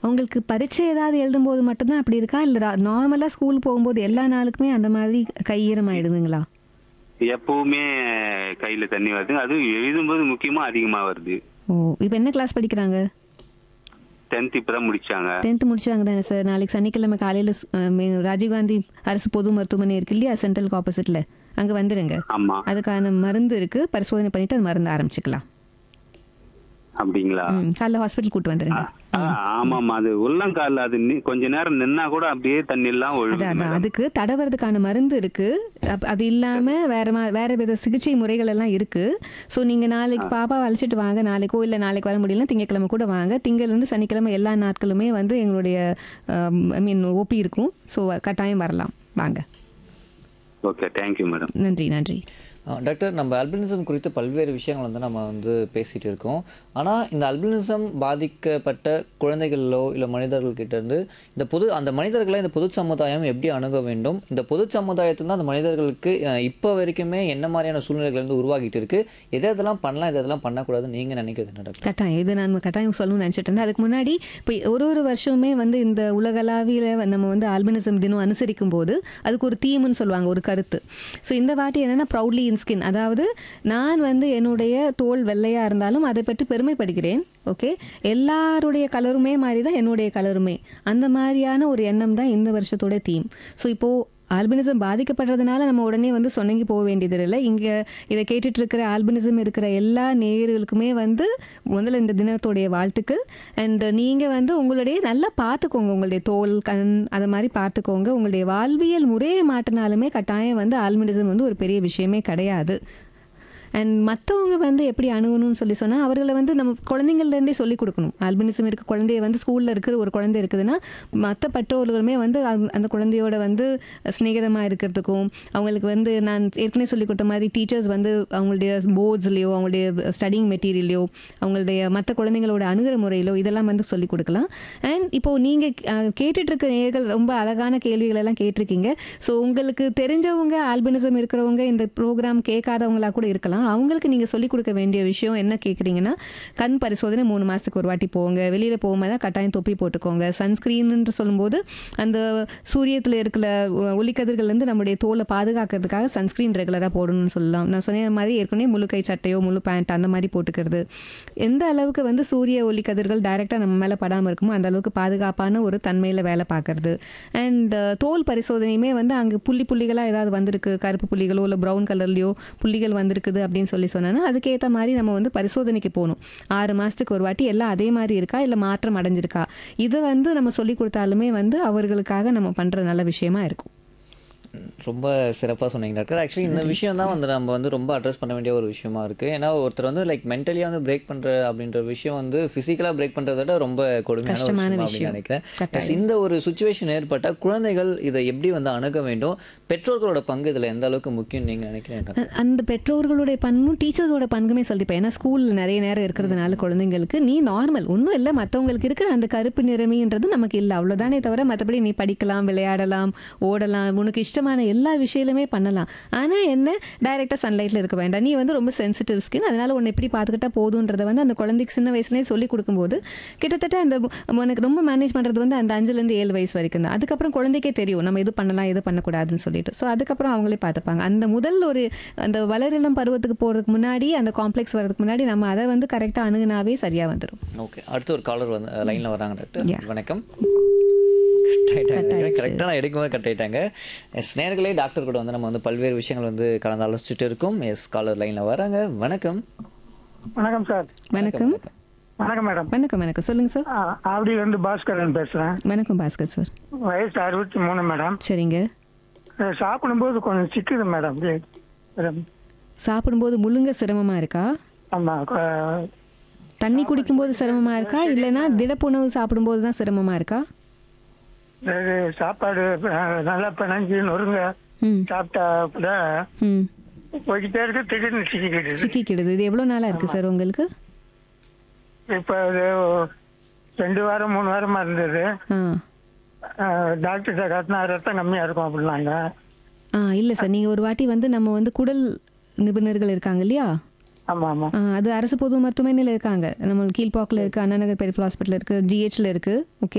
அவங்களுக்கு பரீட்சை ஏதாவது எழுதும்போது மட்டும்தான் அப்படி இருக்கா இல்லை நார்மலாக ஸ்கூல் போகும்போது எல்லா நாளுக்குமே அந்த மாதிரி கை ஈரமாயிடுதுங்களா எப்பவுமே கையில தண்ணி வருது அதுவும் எழுதும்போது முக்கியமா அதிகமா வருது ஓ இப்போ என்ன கிளாஸ் படிக்கிறாங்க டென்த் இப்பதான் முடிச்சாங்க டென்த்து முடிச்சாங்க தானே சார் நாளைக்கு சனிக்கிழமை காலையில் ராஜீவ்காந்தி அரசு பொது மருத்துவமனை இருக்கு இல்லையா சென்ட்ரலுக்கு ஆப்போசிட்டில் அங்கே வந்துடுங்க ஆமா அதுக்கான மருந்து இருக்கு பரிசோதனை பண்ணிட்டு அந்த மருந்து ஆரம்பிச்சுக்கலாம் அப்படிங்களா ம் காலைல ஹாஸ்பிட்டல் கூட்டு வந்துடுங்க ஆ, ஆமாமா அது உள்ளங்கால்ல அது நி- கொஞ்ச நேரம் நின்னா கூட அப்படியே தண்ணி எல்லாம் அது ஒழுகுது அதான் மேடம். அதுக்கு தடவறதுக்கான மருந்து இருக்கு அப்- அது இல்லாம வேற மா வேற வித சிகிச்சை முறைகள் எல்லாம் இருக்கு ஸோ நீங்க நாளைக்கு பாப்பா அழைச்சிட்டு வாங்க நாளைக்கோ இல்லை நாளைக்கு வர முடியல திங்கக்கிழமை கூட வாங்க திங்கள்ல இருந்து சனிக்கிழமை எல்லா நாட்களுமே வந்து எங்களுடைய ஐ மீன் ஓபி இருக்கும் ஸோ கட்டாயம் வரலாம் வாங்க ஓகே தேங்க்யூ மேடம் நன்றி நன்றி ஆ, டாக்டர் நம்ம அல்பினிசம் குறித்து பல்வேறு விஷயங்கள் வந்து நம்ம வந்து பேசிகிட்டு இருக்கோம் ஆனால் இந்த அல்பினிசம் பாதிக்கப்பட்ட குழந்தைகளோ இல்லை மனிதர்கள்கிட்ட இருந்து இந்த பொது அந்த மனிதர்களை இந்த பொது சமுதாயம் எப்படி அணுக வேண்டும் இந்த பொது சமுதாயத்தில் தான் அந்த மனிதர்களுக்கு அஹ், இப்போ வரைக்குமே என்ன மாதிரியான சூழ்நிலைகள் வந்து உருவாகிட்டு இருக்கு எதை எதெல்லாம் பண்ணலாம் எதை எதெல்லாம் பண்ணக்கூடாதுன்னு நீங்கள் நினைக்கிறது என்ன டாக்டர் கட்டாயம் இது நான் கட்டாயம் சொல்லணும்னு நினச்சிட்டு இருந்தேன் அதுக்கு முன்னாடி இப்போ ஒரு ஒரு வருஷமே வந்து இந்த உலகளாவிய நம்ம வந்து ஆல்பினிசம் தினம் அனுசரிக்கும் போது அதுக்கு ஒரு தீம்னு சொல்லுவாங்க ஒரு கருத்து ஸோ இந்த வாட்டி என்னன்னா ப்ரௌட்லி இன் ஸ்கின் அதாவது நான் வந்து என்னுடைய தோல் வெள்ளையா இருந்தாலும் அதை பற்றி பெருமைப்படுகிறேன் ஓகே எல்லாருடைய கலருமே மாதிரி தான் என்னுடைய கலருமே அந்த மாதிரியான ஒரு எண்ணம் தான் இந்த வருஷத்தோட தீம் ஸோ இப்போ ஆல்பினிசம் பாதிக்கப்படுறதுனால நம்ம உடனே வந்து சொன்னங்கி போக வேண்டியது இல்லை இங்கே இதை கேட்டுட்டு இருக்கிற ஆல்பினிசம் இருக்கிற எல்லா நேயர்களுக்குமே வந்து முதல்ல இந்த தினத்துடைய வாழ்த்துக்கள் அண்ட் நீங்கள் வந்து உங்களுடைய நல்லா பார்த்துக்கோங்க உங்களுடைய தோல் கண் அதை மாதிரி பார்த்துக்கோங்க உங்களுடைய வாழ்வியல் முறையை மாற்றினாலுமே கட்டாயம் வந்து ஆல்பினிசம் வந்து ஒரு பெரிய விஷயமே கிடையாது அண்ட் மற்றவங்க வந்து எப்படி அணுகணும்னு சொல்லி சொன்னால் அவர்களை வந்து நம்ம குழந்தைங்கள்லேருந்தே சொல்லிக் கொடுக்கணும் ஆல்பினிசம் இருக்க குழந்தைய வந்து ஸ்கூலில் இருக்கிற ஒரு குழந்தை இருக்குதுன்னா மற்ற பெற்றோர்களுமே வந்து அந்த- அந்த குழந்தையோட வந்து ஸ்நேகிதமாக இருக்கிறதுக்கும் அவங்களுக்கு வந்து நான் ஏற்கனவே சொல்லி கொடுத்த மாதிரி டீச்சர்ஸ் வந்து அவங்களுடைய போர்ட்ஸ்லையோ அவங்களுடைய ஸ்டடிங் மெட்டீரியலையோ அவங்களுடைய மற்ற குழந்தைங்களோட அணுகிற முறையிலோ இதெல்லாம் வந்து சொல்லிக் கொடுக்கலாம் அண்ட் இப்போது நீங்கள் கேட்டுட்டு இருக்க நேர்கள் ரொம்ப அழகான கேள்விகள் எல்லாம் கேட்டிருக்கீங்க ஸோ உங்களுக்கு தெரிஞ்சவங்க ஆல்பினிசம் இருக்கிறவங்க இந்த ப்ரோக்ராம் கேட்காதவங்களா கூட இருக்கலாம் அவங்களுக்கு நீங்கள் சொல்லிக் கொடுக்க வேண்டிய விஷயம் என்ன கேட்குறீங்கன்னா கண் பரிசோதனை மூணு மாதத்துக்கு ஒரு வாட்டி போங்க வெளியில் போகும்போது தான் கட்டாயம் தொப்பி போட்டுக்கோங்க சன்ஸ்க்ரீன்னு சொல்லும்போது அந்த சூரியத்தில் இருக்கிற ஒ- ஒளிக்கதிர்கள்லேருந்து நம்முடைய தோலை பாதுகாக்கிறதுக்காக சன்ஸ்க்ரீன் ரெகுலராக போடணும்னு சொல்லலாம் நான் சொன்ன மாதிரி ஏற்கனவே முழு கை சட்டையோ முழு பேண்ட் அந்த மாதிரி போட்டுக்கிறது எந்த அளவுக்கு வந்து சூரிய ஒளிக்கதிர்கள் டைரெக்டாக நம்ம மேலே படாமல் இருக்குமோ அந்த அளவுக்கு பாதுகாப்பான ஒரு தன்மையில் வேலை பார்க்கறது அண்ட் தோல் பரிசோதனையுமே வந்து அங்கே புள்ளி புள்ளிகளாக ஏதாவது வந்திருக்கு கருப்பு புள்ளிகளோ இல்லை ப்ரௌன் கலர்லையோ புள்ளிகள் வந்திருக்குது அப்படின்னு சொல்லி சொன்னோன்னா அதுக்கேற்ற மாதிரி நம்ம வந்து பரிசோதனைக்கு போகணும் ஆறு மாதத்துக்கு ஒரு வாட்டி எல்லாம் அதே மாதிரி இருக்கா இல்லை மாற்றம் அடைஞ்சிருக்கா இதை வந்து நம்ம சொல்லி கொடுத்தாலுமே வந்து அவர்களுக்காக நம்ம பண்ணுற நல்ல விஷயமா இருக்கும் ரொம்ப சிறப்பாக சொன்னீங்க டாக்டர் ஆக்சுவலி இந்த விஷயம் தான் வந்து நம்ம வந்து ரொம்ப அட்ரஸ் பண்ண வேண்டிய ஒரு விஷயமா இருக்குது ஏன்னா ஒருத்தர் வந்து லைக் மென்டலியாக வந்து பிரேக் பண்ணுற அப்படின்ற விஷயம் வந்து ஃபிசிக்கலாக பிரேக் பண்ணுறத விட ரொம்ப கொடுமையான ஒரு கஷ்டமான விஷயம் அப்படின்னு விஷயம். நினைக்கிறேன் கட்டாயம். Yes, இந்த ஒரு சுச்சுவேஷன் ஏற்பட்டால் குழந்தைகள் இதை எப்படி வந்து அணுக வேண்டும் பெற்றோர்களோட பங்கு இதில் எந்த அளவுக்கு முக்கியம் நீங்கள் நினைக்கிறேன் டாக்டர் அ- அந்த பெற்றோர்களுடைய பண்பும் டீச்சர்ஸோட பண்புமே சொல்லிப்பேன் ஏன்னா ஸ்கூலில் நிறைய நேரம் இருக்கிறதுனால குழந்தைங்களுக்கு நீ நார்மல் ஒன்றும் இல்லை மற்றவங்களுக்கு இருக்கிற அந்த கருப்பு நிறமைன்றது நமக்கு இல்லை அவ்வளோதானே தவிர மற்றபடி நீ படிக்கலாம் விளையாடலாம் ஓடலாம் உனக்கு இஷ்டமான எல்லா விஷயங்களுமே பண்ணலாம் ஆனால் என்ன டைரெக்டாக சன்லைட்டில் இருக்க வேண்டாம் நீ வந்து ரொம்ப சென்சிட்டிவ் ஸ்கின் அதனால உன்னை எப்படி பார்த்துக்கிட்டா போதுன்றதை வந்து அந்த குழந்தைக்கு சின்ன வயசுலேயே சொல்லி கொடுக்கும்போது கிட்டத்தட்ட அந்த உனக்கு ரொம்ப மேனேஜ் பண்ணுறது வந்து அந்த அஞ்சுலேருந்து ஏழு வயசு வரைக்கும் தான் அதுக்கப்புறம் குழந்தைக்கே தெரியும் நம்ம இது பண்ணலாம் இது பண்ணக்கூடாதுன்னு சொல்லிட்டு ஸோ அதுக்கப்புறம் அவங்களே பார்த்துப்பாங்க அந்த முதல் ஒரு அந்த வளரிளம் பருவத்துக்கு போகிறதுக்கு முன்னாடி அந்த காம்ப்ளெக்ஸ் வர்றதுக்கு முன்னாடி நம்ம அதை வந்து கரெக்டாக அணுகுனாவே சரியாக வந்துடும் ஓகே அடுத்து ஒரு காலர் வந்து லைனில் வராங்க டாக்டர் Yeah. வணக்கம் கரெக்டாக நான் எடுக்கும்போது கட் ஆயிட்டாங்க எஸ் நேர்களே டாக்டர் கூட வந்து நம்ம வந்து பல்வேறு விஷயங்கள் வந்து கலந்து ஆலோசிச்சுட்டு இருக்கோம் எஸ் காலர் லைனில் வராங்க வணக்கம் வணக்கம் சார் வணக்கம் வணக்கம் மேடம் வணக்கம் வணக்கம் சொல்லுங்கள் சார் ஆவடியிலேருந்து பாஸ்கரன் பேசுகிறேன் வணக்கம் பாஸ்கர் சார் வயசு அறுபத்தி மூணு மேடம் சரிங்க அஹ் சாப்பிடும்போது கொஞ்சம் சிக்குது மேடம் அப்படியே. மேடம் சாப்பிடும்போது முழுங்க சிரமமாக இருக்கா ஆமாம் தண்ணி குடிக்கும்போது சிரமமாக இருக்கா இல்லைன்னா திடப்புணவு சாப்பிடும்போது தான் சிரமமாக இருக்கா சாப்பாடு அஹ், நல்லா பிணைஞ்சு நொறுங்க ம் சாப்பிட்டா கூட ம் போய்கிட்டே இருக்கு திடீர்னு சிக்கிக்கிட்டு சிக்கிக்கிடுது இது எவ்வளோ நாளாக இருக்குது சார் உங்களுக்கு இப்போ அது ரெண்டு வாரம் மூணு வாரமா இருந்தது ஆ அஹ், டாக்டர்கிட்ட காட்டினா ரத்தம் கம்மியாக இருக்கும் அப்படின்னாங்க ஆ இல்லை சார் நீங்கள் ஒரு வாட்டி வந்து நம்ம வந்து குடல் நிபுணர்கள் இருக்காங்க இல்லையா ஆமாம் ஆமாம் ஆ, அது அரசு பொது மருத்துவமனையில் இருக்காங்க நம்ம கீழ்பாக்கில் இருக்குது அண்ணா நகர் பெரிஃபல் ஹாஸ்பிட்டல் இருக்குது ஜிஹெச்சில் இருக்குது ஓகே